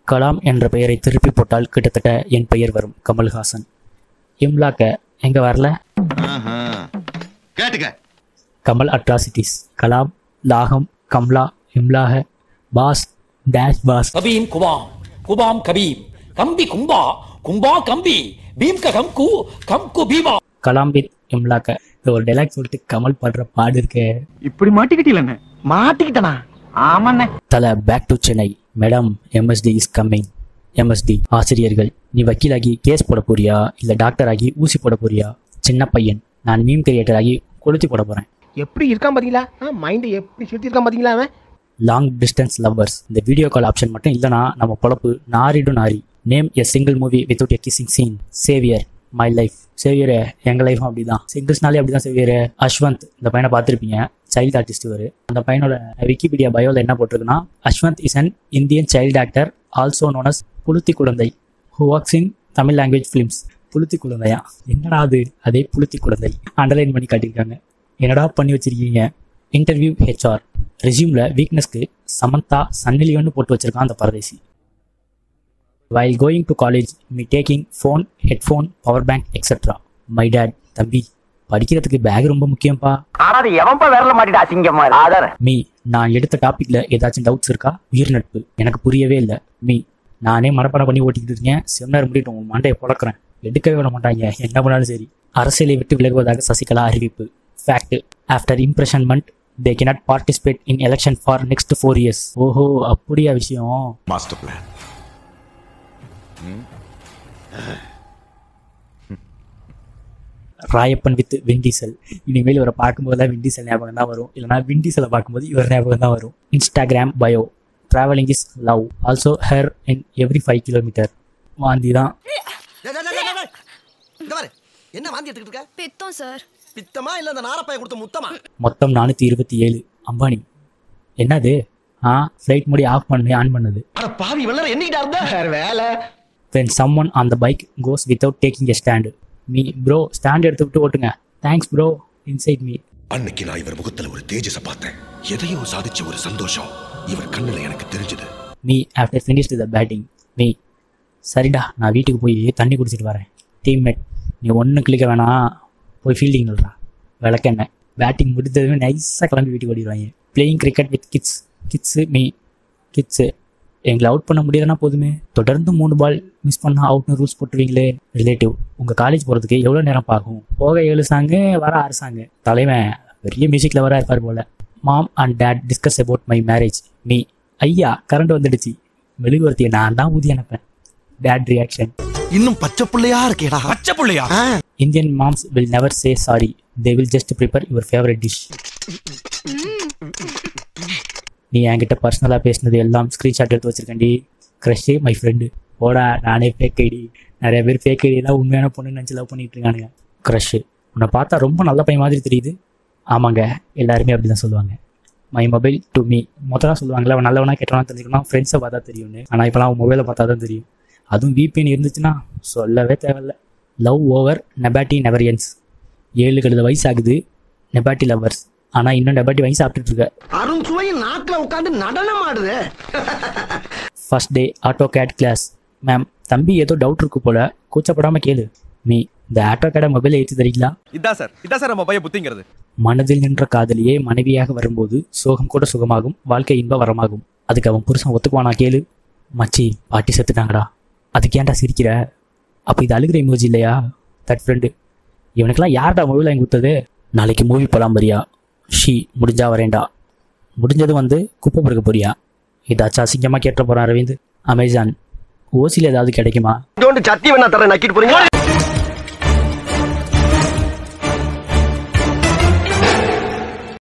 கலாம் என்ற பெயரை திருப்பி போட்டால் கிட்டத்தட்ட என் பெயர் வரும் கமல்ஹாசன் இம்லாக்க எங்க வரல கேட்டுக்க கமல் அட்ராசிட்டிஸ் கலாம் லாகம் கம்லா இம்லாக பாஸ் டேஷ் பாஸ் கபீம் குபாம் குபாம் கபீம் கம்பி கும்பா கும்பா கம்பி பீம் க கம்கு கம்கு பீமா கலாம் வித் இம்லாக்க இது ஒரு டைலாக் சொல்லிட்டு கமல் பாடுற பாடு இருக்கே இப்படி மாட்டிக்கிட்டீங்களே மாட்டிக்கிட்டனா ஆமாண்ணே Thala back to Chennai madam MSD is coming MSD ஆசிரியர்கள் நீ வக்கீலாகி கேஸ் போட போறியா இல்ல டாக்டர் ஆகி ஊசி போட போறியா சின்ன பையன் நான் மீம் கிரியேட்டர் ஆகி கொளுத்தி போட போறேன் எப்படி இருக்கான் பாத்தீங்களா மைண்ட் எப்படி செலுத்திருக்கான் பாத்தீங்களா அவன் லாங் டிஸ்டன்ஸ் லவ்வர்ஸ் இந்த வீடியோ கால் ஆப்ஷன் மட்டும் இல்லனா நம்ம பொழப்பு நாரிடு நாரி name a single movie without a kissing scene saviour my life saviour எங்க லைஃப் அப்படிதான் சிங்கிள்ஸ்னாலே அப்படிதான் சேவியர் அஸ்வந்த் இந்த பையனை பார்த்துருப்பீங்க சைல்டு ஆர்டிஸ்ட் இவர் அந்த பையனோட விக்கிபீடியா பயோல என்ன போட்டிருக்குன்னா Ashwanth is an Indian child actor also known as புளுத்தி குழந்தை who works in Tamil language films புளுத்தி குழந்தையா என்னடா அது அதே புளுத்தி குழந்தை அண்டர்லைன் பண்ணி காட்டியிருக்காங்க என்னடா பண்ணி வச்சிருக்கீங்க இன்டர்வியூ ஹெச்ஆர் ரெசியூமில் வீக்னஸ்க்கு சமந்தா சன்னிலியோன்னு போட்டு வச்சிருக்கான் அந்த பரதேசி while going to college me taking phone headphone power bank etcetera my dad தம்பி படிக்கிறதுக்கு பேக் ரொம்ப முக்கியம்ப்பா ஆனா எவன்பா விரல மாட்டிட்டா அசிங்கமா ஆதார மீ நான் எடுத்த டாப்பிக்கில் ஏதாச்சும் டவுட்ஸ் இருக்கா உயிர் நட்பு எனக்கு புரியவே இல்லை மீ நானே மனப்பாடம் பண்ணி ஓட்டிக்கிட்டு இருக்கேன் செமினார் முடிட்டு உன் மண்டையை புழக்கிறேன் எடுக்கவே விட மாட்டாங்க என்ன பண்ணாலும் சரி அரசியலை விட்டு விலகுவதாக சசிகலா அறிவிப்பு fact after imprisonment they cannot participate in election for next four years ஓஹோ அப்படியா விஷயம் master plan Rayappan with Vin Diesel இனிமேல் இவரை பார்க்கும்போதெல்லாம் விண்டீசல் ஞாபகம் தான் வரும் இல்லைனா விண்டீசலை பார்க்கும்போது இவர் ஞாபகம் தான் வரும் Instagram bio travelling is love also her in every five kilometre வாந்தி தான் இந்த பாரு என்ன வாந்தி எடுத்துக்கிட்டு இருக்க பித்தம் சார் பித்தமா இல்ல அந்த நாரப்பாய கொடுத்த முத்தமா மொத்தம் நானூற்றி இருபத்தி ஏழு அம்பானி என்னது ஆ ஃப்ளைட் மூடி ஆஃப் பண்ணி ஆன் பண்ணது அட பாவி வெள்ளற என்னைக்கிட்டா இருந்தா வேற வேலை when someone on the bike goes without taking a stand me bro stand எடுத்து விட்டு ஓட்டுங்க தேங்க்ஸ் ப்ரோ இன்சைட் மீ அன்னைக்கு நான் இவர் முகத்துல ஒரு தேஜஸ பார்த்தேன் எதையோ சாதிச்ச ஒரு சந்தோஷம் இவர் கண்ணுல எனக்கு தெரிஞ்சது me after finished the batting me சரிடா நான் வீட்டுக்கு போய் தண்ணி குடிச்சிட்டு வரேன் டீம்மேட் நீ ஒன்றும் கிளிக்க வேணாம் போய் ஃபீல்டிங் நில்றா விளக்கெண்ண பேட்டிங் முடித்ததுமே நைஸாக கிளம்பி வீட்டுக்கு ஓடிடுவாங்க playing cricket with kids kids me kids எங்களை அவுட் பண்ண முடியலன்னா போதுமே தொடர்ந்து மூணு பால் மிஸ் பண்ணா அவுட்னு ரூல்ஸ் போட்டுருவீங்களே ரிலேட்டிவ் உங்கள் காலேஜ் போகிறதுக்கு எவ்வளோ நேரம் ஆகும் போக ஏழு சாங்கு வர ஆறு சாங்கு தலைவன் பெரிய மியூசிக்கில் வர இருப்பார் போல mom and dad discuss about my marriage me ஐயா கரண்ட் வந்துடுச்சு மெழுகுவர்த்தியை நான் தான் ஊதி அனுப்பேன் டேட் ரியாக்ஷன் இன்னும் பச்சை புள்ளையா இருக்கேடா பச்சை புள்ளையா Indian moms will never say sorry they will just prepare your favourite dish நீ என்கிட்ட பர்சனலாக பேசினது எல்லாம் ஸ்க்ரீன்ஷாட் எடுத்து வச்சிருக்கேன்டி க்ரஷே மை ஃப்ரெண்டு போடா நானே ஃபேக் ஐடி நிறைய பேர் ஃபேக் ஐடியெல்லாம் உண்மையான பொண்ணு நினச்சி லவ் பண்ணிட்டு இருக்கானுங்க க்ரஷ்ஷு உன்னை பார்த்தா ரொம்ப நல்ல பையன் மாதிரி தெரியுது ஆமாங்க எல்லாருமே அப்படி தான் சொல்லுவாங்க மை மொபைல் டு மீ மொத்தம் சொல்லுவாங்களே அவன் நல்லவனா கெட்டவனா தெரிஞ்சுக்கணும் ஃப்ரெண்ட்ஸை பார்த்தா தெரியும்னு ஆனால் இப்போலாம் அவன் மொபைலை பார்த்தா தான் தெரியும் அதுவும் VPN இருந்துச்சுன்னா சொல்லவே தேவையில்ல லவ் ஓவர் நெபாட்டி நெவரியன்ஸ் ஏழு கழுத வயசு ஆகுது நெபாட்டி லவர்ஸ் ஆனால் இன்னும் நெபாட்டி வாங்கி சாப்பிட்டுட்டு இருக்க அருண் சுவையில் நாக்குல உட்காந்து நடனம் ஆடுது first day auto gate class ma'am தம்பி ஏதோ டவுட் இருக்கு போல கூச்சப்படாமல் கேளு மீ இந்த ஆட்டோ கேடை மொபைலை ஏற்றி தரீங்களா இதான் சார் இதான் சார் நம்ம பையன் புத்திங்கிறது மனதில் நின்ற காதலியே மனைவியாக வரும்போது சோகம் கூட சுகமாகும் வாழ்க்கை இன்ப வரமாகும் அதுக்கு அவன் புருஷன் ஒத்துக்குவானா கேளு மச்சி பாட்டி செத்துட்டாங்கடா அதுக்கு ஏன்டா சிரிக்கிற அப்போ இது அழுகிற இமோஜி இல்லையா தட் ஃப்ரெண்டு இவனுக்கெல்லாம் யார்டா மொபைல் வாங்கி கொடுத்தது நாளைக்கு மூவி போகலாம் பரியா ஷீ முடிஞ்சா வரேன்டா முடிஞ்சது வந்து குப்பை பிறக்க போறியா ஏதாச்சும் அசிங்கமாக கேட்ட போகிறான் அரவிந்த் அமேசான் ஓசியில் ஏதாவது கிடைக்குமா சத்தி வேணா தரேன் நக்கிட்டு போறீங்க